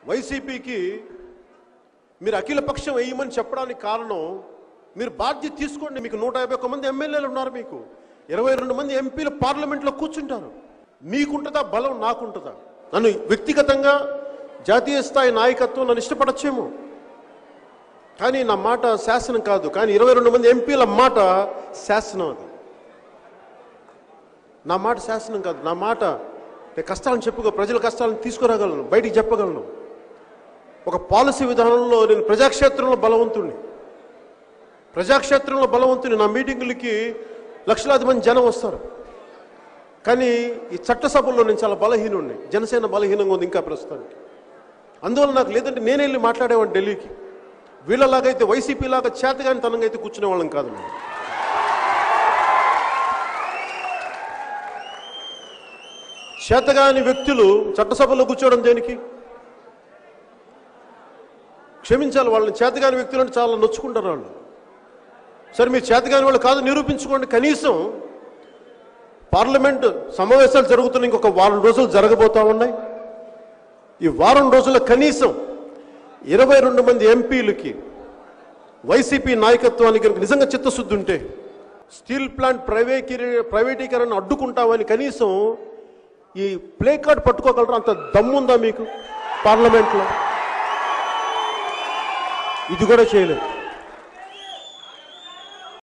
వైసీపీకి మీరు అఖిల పక్షం వేయమని చెప్పడానికి కారణం మీరు బాధ్యత తీసుకోండి మీకు నూట యాభై ఒక్క మంది ఎమ్మెల్యేలు ఉన్నారు మీకు ఇరవై రెండు మంది ఎంపీలు పార్లమెంట్లో కూర్చుంటారు మీకుంటుందా బలం నాకుంటుందా నన్ను వ్యక్తిగతంగా జాతీయ స్థాయి నాయకత్వం నన్ను ఇష్టపడచ్చేమో కానీ నా మాట శాసనం కాదు కానీ ఇరవై రెండు మంది ఎంపీల మాట శాసనం అది నా మాట శాసనం కాదు నా మాట నేను కష్టాలను చెప్పుకో ప్రజల కష్టాలను తీసుకురాగలను బయటికి చెప్పగలను ఒక పాలసీ విధానంలో నేను ప్రజాక్షేత్రంలో బలవంతుణ్ణి ప్రజాక్షేత్రంలో బలవంతుని నా మీటింగులకి లక్షలాది మంది జనం వస్తారు కానీ ఈ చట్టసభల్లో నేను చాలా బలహీనుణ్ణి జనసేన బలహీనంగా ఉంది ఇంకా ప్రస్తుతానికి అందువల్ల నాకు లేదంటే నేనే వెళ్ళి మాట్లాడేవాడిని ఢిల్లీకి వీళ్ళలాగైతే వైసీపీ లాగా చేతగాని తనంగా అయితే కూర్చునే వాళ్ళం కాదు మేము చేతగాని వ్యక్తులు చట్టసభలో కూర్చోవడం దేనికి క్షమించాలి వాళ్ళని చేతగాని వ్యక్తులు అంటే చాలా నొచ్చుకుంటారు వాళ్ళు సరే మీరు చేతగాని వాళ్ళు కాదు నిరూపించుకోండి కనీసం పార్లమెంట్ సమావేశాలు జరుగుతున్న ఇంకొక వారం రోజులు జరగబోతా ఉన్నాయి ఈ వారం రోజుల కనీసం ఇరవై రెండు మంది ఎంపీలకి వైసీపీ నాయకత్వానికి కనుక నిజంగా చిత్తశుద్ధి ఉంటే స్టీల్ ప్లాంట్ ప్రైవేకీ ప్రైవేటీకరణ అడ్డుకుంటామని కనీసం ఈ ప్లే కార్డ్ పట్టుకోగలరా అంత దమ్ముందా మీకు పార్లమెంట్లో ఇది కూడా చేయలేదు